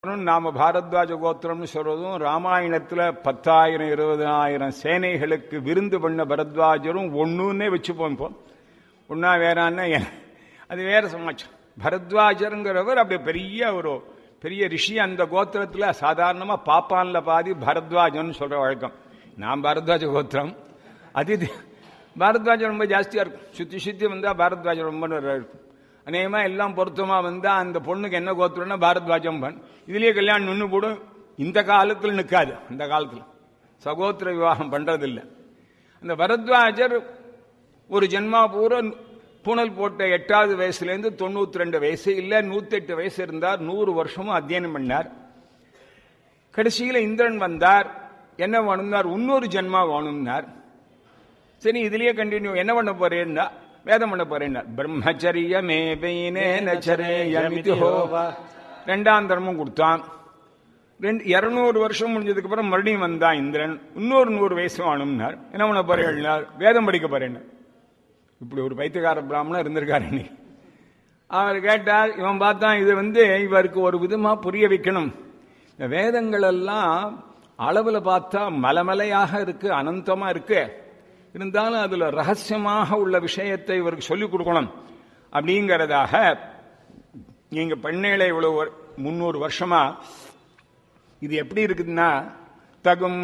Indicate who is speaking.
Speaker 1: நாம பாரத்வாஜ கோத்திரம்னு சொல்றதும் ராமாயணத்துல பத்தாயிரம் இருபதாயிரம் சேனைகளுக்கு விருந்து பண்ண பரத்வாஜரும் ஒண்ணுன்னே வச்சுப்போம் இப்போ ஒன்னா வேறான்னா எ- அது வேற சமாச்சாரம் பரத்வாஜருங்கிறவர் அப்படி பெரிய ஒரு பெரிய ரிஷி அந்த கோத்திரத்துல சாதாரணமா பாப்பான்ல பாதி பரத்வாஜன் சொல்ற வழக்கம் நான் பாரத்வாஜ கோத்திரம் அது இது- பாரத்வாஜம் ரொம்ப ஜாஸ்தியா இருக்கும் சுத்தி சுத்தி வந்தா பாரத்வாஜம் ரொம்ப நிறைய இருக்கும் அநேகமா எல்லாம் பொருத்தமா வந்தா அந்த பொண்ணுக்கு என்ன கோத்திரம்னா பாரத்வாஜம் பண் இதுலயே கல்யாணம் நின்று போடும் இந்த காலத்துல நிக்காது அந்த காலத்துல சகோத்திர விவாகம் பண்றதில்ல அந்த பரத்வாஜர் ஒரு ஜென்மா பூரா புனல் போட்ட எட்டாவது வயசுலேருந்து தொண்ணூத்தி ரெண்டு வயசு இல்ல நூத்தி எட்டு வயசு இருந்தார் நூறு வருஷமும் அத்தியனம் பண்ணார் கடைசியில இந்திரன் வந்தார் என்ன வேணும்னார் இன்னொரு ஜென்மா வேணும்னார் சரி இதுலயே கண்டினியூ என்ன பண்ண போறேன்னா வேதம் பண்ண போறேன்னா பிரம்மச்சரியமே ஹோவா ரெண்டாம் தர்மம் கொடுத்தான் ரெண்டு இருநூறு வருஷம் முடிஞ்சதுக்கு அப்புறம் மறுபடியும் வந்தான் இந்திரன் இன்னொரு நூறு வயசு வேணும்னார் என்ன பண்ண போறேன்னார் வேதம் படிக்க போறேன் இப்படி ஒரு பைத்தியக்கார பிராமணன் இருந்திருக்காரு இன்னைக்கு அவர் கேட்டார் இவன் பார்த்தான் இது வந்து இவருக்கு ஒரு விதமா புரிய வைக்கணும் இந்த வேதங்கள் எல்லாம் அளவுல பார்த்தா மலமலையாக இருக்கு அனந்தமா இருக்கு இருந்தாலும் அதுல ரகசியமாக உள்ள விஷயத்தை இவருக்கு சொல்லிக் கொடுக்கணும் அப்படிங்கிறதாக நீங்க பெண்ணேளை இவ்வளவு முன்னூறு வருஷமா இது எப்படி இருக்குதுன்னா தகும்